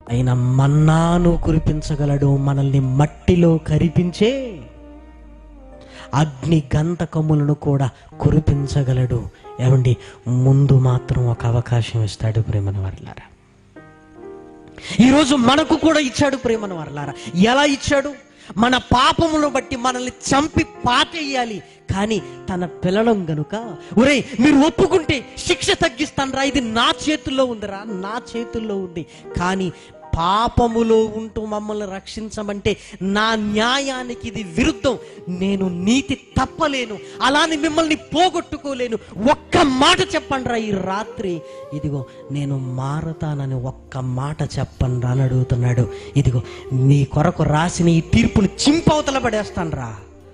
ఆయన మన్నాను కురిపించగలడు మనల్ని మట్టిలో కరిపించే అగ్ని గంధకములను కూడా కురిపించగలడు ఏమండి ముందు మాత్రం ఒక అవకాశం ఇస్తాడు ప్రేమన వర్లారా ఈరోజు మనకు కూడా ఇచ్చాడు ప్రేమను వర్లారా ఎలా ఇచ్చాడు మన పాపమును బట్టి మనల్ని చంపి పాతేయాలి కానీ తన పిల్లలం గనుక ఒరేయ్ మీరు ఒప్పుకుంటే శిక్ష తగ్గిస్తానరా ఇది నా చేతుల్లో ఉందిరా నా చేతుల్లో ఉంది కానీ పాపములో ఉంటూ మమ్మల్ని రక్షించమంటే నా న్యాయానికి ఇది విరుద్ధం నేను నీతి తప్పలేను అలాని మిమ్మల్ని పోగొట్టుకోలేను ఒక్క మాట చెప్పండి ఈ రాత్రి ఇదిగో నేను మారతానని ఒక్క మాట చెప్పండి అని అడుగుతున్నాడు ఇదిగో మీ కొరకు రాసిన ఈ తీర్పుని చింపవతల పడేస్తాను రా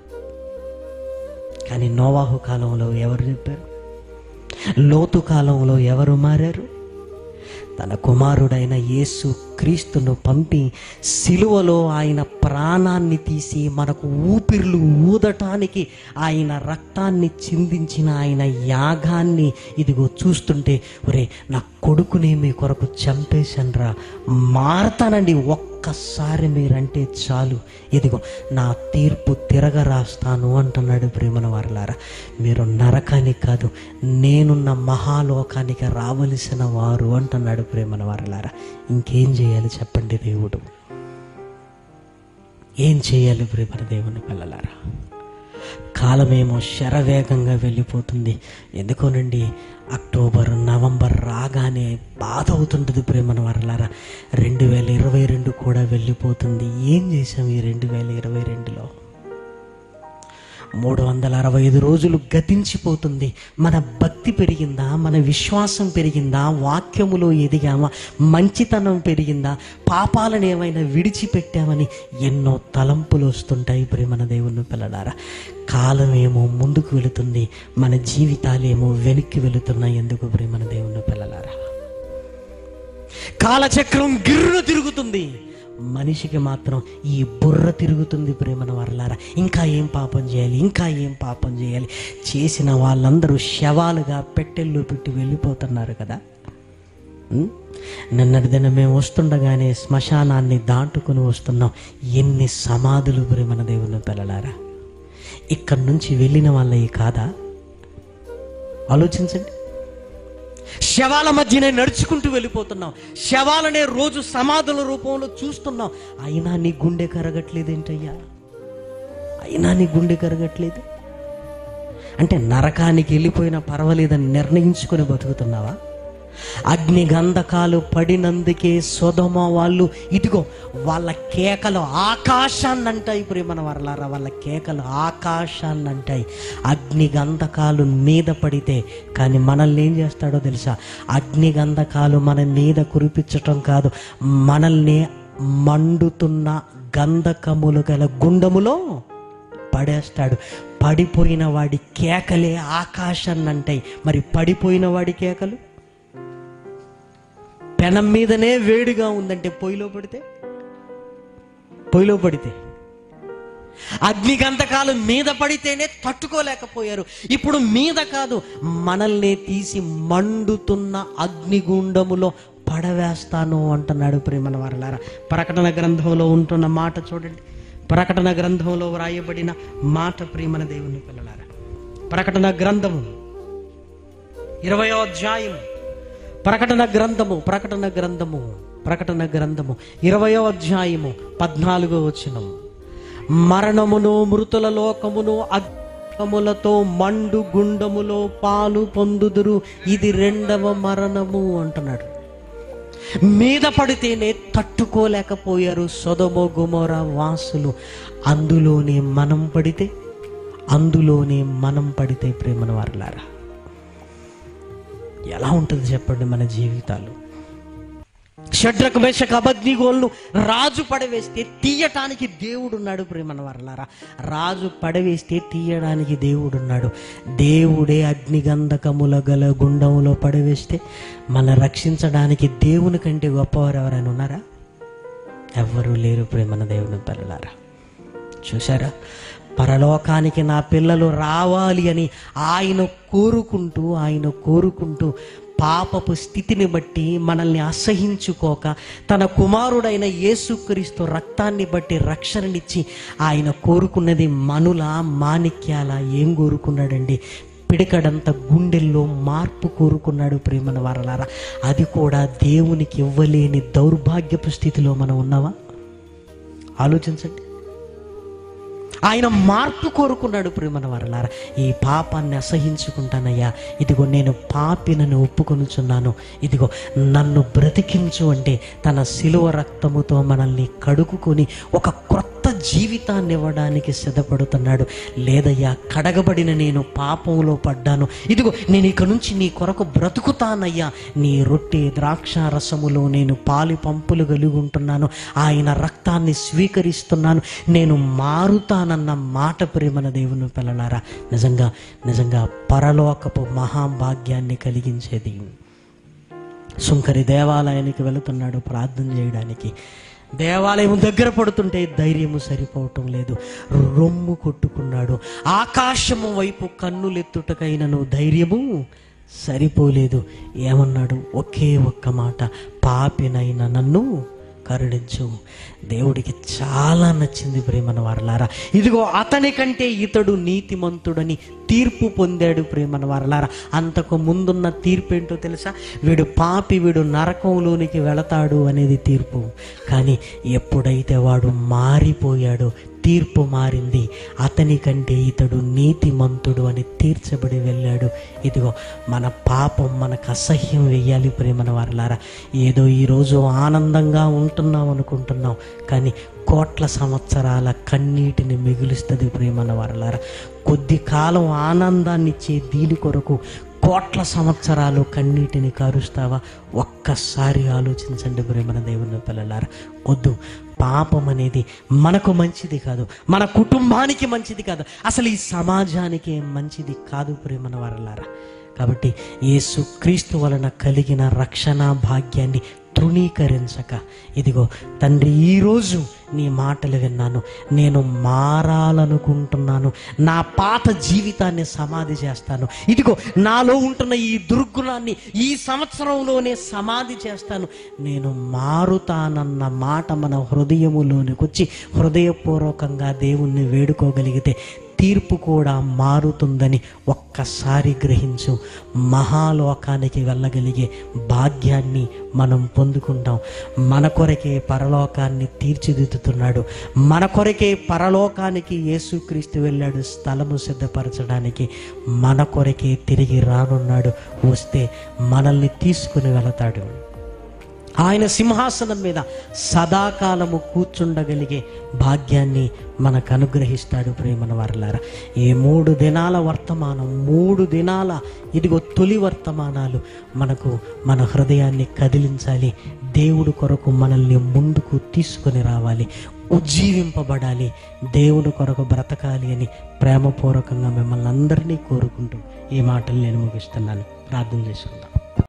కానీ నోవాహు కాలంలో ఎవరు చెప్పారు లోతు కాలంలో ఎవరు మారారు తన కుమారుడైన యేసు క్రీస్తును పంపి సిలువలో ఆయన ప్రాణాన్ని తీసి మనకు ఊపిర్లు ఊదటానికి ఆయన రక్తాన్ని చిందించిన ఆయన యాగాన్ని ఇదిగో చూస్తుంటే ఒరే నా కొడుకుని మీ కొరకు చంపేశాన్రా మారతానండి ఒక్కసారి మీరంటే చాలు ఇదిగో నా తీర్పు తిరగ రాస్తాను అంటున్నాడు ప్రేమన వారలారా మీరు నరకానికి కాదు నేనున్న మహాలోకానికి రావలసిన వారు అంటున్నాడు ప్రేమన వారలారా ఇంకేం చేయాలి చెప్పండి దేవుడు ఏం చేయాలి ప్రేమన దేవుని పిల్లలారా కాలమేమో శరవేగంగా వెళ్ళిపోతుంది ఎందుకోనండి అక్టోబర్ నవంబర్ రాగానే బాధ అవుతుంటుంది ప్రేమన వరలారా రెండు వేల ఇరవై రెండు కూడా వెళ్ళిపోతుంది ఏం చేసాం ఈ రెండు వేల ఇరవై రెండులో మూడు వందల అరవై ఐదు రోజులు గతించిపోతుంది మన భక్తి పెరిగిందా మన విశ్వాసం పెరిగిందా వాక్యములో ఎదిగామా మంచితనం పెరిగిందా పాపాలను ఏమైనా విడిచిపెట్టామని ఎన్నో తలంపులు వస్తుంటాయి ప్రేమన దేవుని పిల్లలారా కాలం ఏమో ముందుకు వెళుతుంది మన జీవితాలేమో వెనక్కి వెళుతున్నాయి ఎందుకు ప్రేమన దేవుని పిల్లలారా కాలచక్రం గిర్రు తిరుగుతుంది మనిషికి మాత్రం ఈ బుర్ర తిరుగుతుంది ప్రేమన వరలారా ఇంకా ఏం పాపం చేయాలి ఇంకా ఏం పాపం చేయాలి చేసిన వాళ్ళందరూ శవాలుగా పెట్టెల్లో పెట్టి వెళ్ళిపోతున్నారు కదా ఉం? నిన్నటి దిన మేము వస్తుండగానే శ్మశానాన్ని దాటుకుని వస్తున్నాం ఎన్ని సమాధులు ప్రేమన దేవుని పిల్లలారా ఇక్కడి నుంచి వెళ్ళిన వాళ్ళవి కాదా ఆలోచించండి శవాల మధ్యనే నడుచుకుంటూ వెళ్ళిపోతున్నాం శవాలనే రోజు సమాధుల రూపంలో చూస్తున్నాం అయినా నీ గుండె కరగట్లేదేంటయ్యా అయినా నీ గుండె కరగట్లేదు అంటే నరకానికి వెళ్ళిపోయినా పర్వాలేదని నిర్ణయించుకొని బతుకుతున్నావా అగ్ని గంధకాలు పడినందుకే సొదమ వాళ్ళు ఇదిగో వాళ్ళ కేకలు ఆకాశాన్ని అంటాయి ప్రేమన వరలారా వాళ్ళ కేకలు ఆకాశాన్ని అంటాయి అగ్ని గంధకాలు మీద పడితే కానీ మనల్ని ఏం చేస్తాడో తెలుసా అగ్ని గంధకాలు మన మీద కురిపించటం కాదు మనల్ని మండుతున్న గంధకములు గల గుండములో పడేస్తాడు పడిపోయిన వాడి కేకలే ఆకాశాన్ని అంటాయి మరి పడిపోయిన వాడి కేకలు పెనం మీదనే వేడిగా ఉందంటే పొయ్యిలో పడితే పొయ్యిలో పడితే అగ్నిగంధకాలు మీద పడితేనే తట్టుకోలేకపోయారు ఇప్పుడు మీద కాదు మనల్ని తీసి మండుతున్న అగ్నిగుండములో పడవేస్తాను అంటున్నాడు ప్రేమల వారలారా ప్రకటన గ్రంథంలో ఉంటున్న మాట చూడండి ప్రకటన గ్రంథంలో వ్రాయబడిన మాట ప్రేమన దేవుని పిల్లలారా ప్రకటన గ్రంథము ఇరవయో అధ్యాయం ప్రకటన గ్రంథము ప్రకటన గ్రంథము ప్రకటన గ్రంథము ఇరవయో అధ్యాయము పద్నాలుగో వచనం మరణమును మృతుల లోకమును అగ్నములతో మండు గుండములో పాలు పొందుదురు ఇది రెండవ మరణము అంటున్నాడు మీద పడితేనే తట్టుకోలేకపోయారు సొదమో గుమోర వాసులు అందులోనే మనం పడితే అందులోనే మనం పడితే ప్రేమను వారలారా ఎలా ఉంటుంది చెప్పండి మన జీవితాలు షడ్రక మేషక అబద్నిగోళ్ళు రాజు పడవేస్తే తీయటానికి దేవుడున్నాడు ప్రేమన వరలారా రాజు పడవేస్తే తీయడానికి దేవుడున్నాడు దేవుడే అగ్నిగంధకముల గల గుండములో పడవేస్తే మన రక్షించడానికి దేవుని కంటే గొప్పవారు ఎవరైనా ఉన్నారా ఎవ్వరూ లేరు ప్రేమన దేవుని పిల్లలారా చూసారా పరలోకానికి నా పిల్లలు రావాలి అని ఆయన కోరుకుంటూ ఆయన కోరుకుంటూ పాపపు స్థితిని బట్టి మనల్ని అసహించుకోక తన కుమారుడైన యేసుక్రీస్తు రక్తాన్ని బట్టి రక్షణనిచ్చి ఆయన కోరుకున్నది మనుల మాణిక్యాల ఏం కోరుకున్నాడండి పిడికడంత గుండెల్లో మార్పు కోరుకున్నాడు ప్రేమన వారలారా అది కూడా దేవునికి ఇవ్వలేని దౌర్భాగ్యపు స్థితిలో మనం ఉన్నావా ఆలోచించండి ఆయన మార్పు కోరుకున్నాడు ప్రేమన వారలారా ఈ పాపాన్ని అసహించుకుంటానయ్యా ఇదిగో నేను పాపినని ఒప్పుకొనుచున్నాను ఇదిగో నన్ను బ్రతికించు అంటే తన శిలువ రక్తముతో మనల్ని కడుగుకొని ఒక క్రొత్త జీవితాన్ని ఇవ్వడానికి సిద్ధపడుతున్నాడు లేదయ్యా కడగబడిన నేను పాపంలో పడ్డాను ఇదిగో నేను ఇక నుంచి నీ కొరకు బ్రతుకుతానయ్యా నీ రొట్టె ద్రాక్ష రసములో నేను పాలి పంపులు కలిగి ఉంటున్నాను ఆయన రక్తాన్ని స్వీకరిస్తున్నాను నేను మారుతానన్న మాట ప్రేమన దేవుని పిల్లలారా నిజంగా నిజంగా పరలోకపు మహాభాగ్యాన్ని కలిగించేది సుంకరి దేవాలయానికి వెళుతున్నాడు ప్రార్థన చేయడానికి దేవాలయం దగ్గర పడుతుంటే ధైర్యము సరిపోవటం లేదు రొమ్ము కొట్టుకున్నాడు ఆకాశము వైపు కన్నులెత్తుటకైనను ధైర్యము సరిపోలేదు ఏమన్నాడు ఒకే ఒక్క మాట పాపినైన నన్ను కరుణించు దేవుడికి చాలా నచ్చింది ప్రేమన వారలారా ఇదిగో అతని కంటే ఇతడు నీతిమంతుడని తీర్పు పొందాడు ప్రేమన వారలారా అంతకు ముందున్న తీర్పు ఏంటో తెలుసా వీడు పాపి వీడు నరకంలోనికి వెళతాడు అనేది తీర్పు కానీ ఎప్పుడైతే వాడు మారిపోయాడో తీర్పు మారింది అతని కంటే ఇతడు నీతిమంతుడు అని తీర్చబడి వెళ్ళాడు ఇదిగో మన పాపం మనకు అసహ్యం వెయ్యాలి ప్రేమన వారలారా ఏదో ఈరోజు ఆనందంగా ఉంటున్నాం అనుకుంటున్నాం కానీ కోట్ల సంవత్సరాల కన్నీటిని మిగులుస్తుంది ప్రేమన వారలారా కొద్ది కాలం ఆనందాన్ని ఇచ్చే దీని కొరకు కోట్ల సంవత్సరాలు కన్నీటిని కారుస్తావా ఒక్కసారి ఆలోచించండి ప్రేమన దేవుని పిల్లలారా వద్దు పాపం అనేది మనకు మంచిది కాదు మన కుటుంబానికి మంచిది కాదు అసలు ఈ సమాజానికి మంచిది కాదు ప్రేమన వారలారా కాబట్టి యేసు క్రీస్తు వలన కలిగిన రక్షణ భాగ్యాన్ని తృణీకరించక ఇదిగో తండ్రి ఈరోజు నీ మాటలు విన్నాను నేను మారాలనుకుంటున్నాను నా పాత జీవితాన్ని సమాధి చేస్తాను ఇదిగో నాలో ఉంటున్న ఈ దుర్గుణాన్ని ఈ సంవత్సరంలోనే సమాధి చేస్తాను నేను మారుతానన్న మాట మన హృదయములోనికి వచ్చి హృదయపూర్వకంగా దేవుణ్ణి వేడుకోగలిగితే తీర్పు కూడా మారుతుందని ఒక్కసారి గ్రహించు మహాలోకానికి వెళ్ళగలిగే భాగ్యాన్ని మనం పొందుకుంటాం మన కొరకే పరలోకాన్ని తీర్చిదిద్దుతున్నాడు మన కొరకే పరలోకానికి యేసుక్రీస్తు వెళ్ళాడు స్థలము సిద్ధపరచడానికి మన కొరకే తిరిగి రానున్నాడు వస్తే మనల్ని తీసుకుని వెళతాడు ఆయన సింహాసనం మీద సదాకాలము కూర్చుండగలిగే భాగ్యాన్ని మనకు అనుగ్రహిస్తాడు ప్రేమన వారలారా ఈ మూడు దినాల వర్తమానం మూడు దినాల ఇదిగో తొలి వర్తమానాలు మనకు మన హృదయాన్ని కదిలించాలి దేవుడు కొరకు మనల్ని ముందుకు తీసుకొని రావాలి ఉజ్జీవింపబడాలి దేవుని కొరకు బ్రతకాలి అని ప్రేమపూర్వకంగా మిమ్మల్ని అందరినీ కోరుకుంటూ ఈ మాటలు నేను ముగిస్తున్నాను ప్రార్థన చేసుకుందాం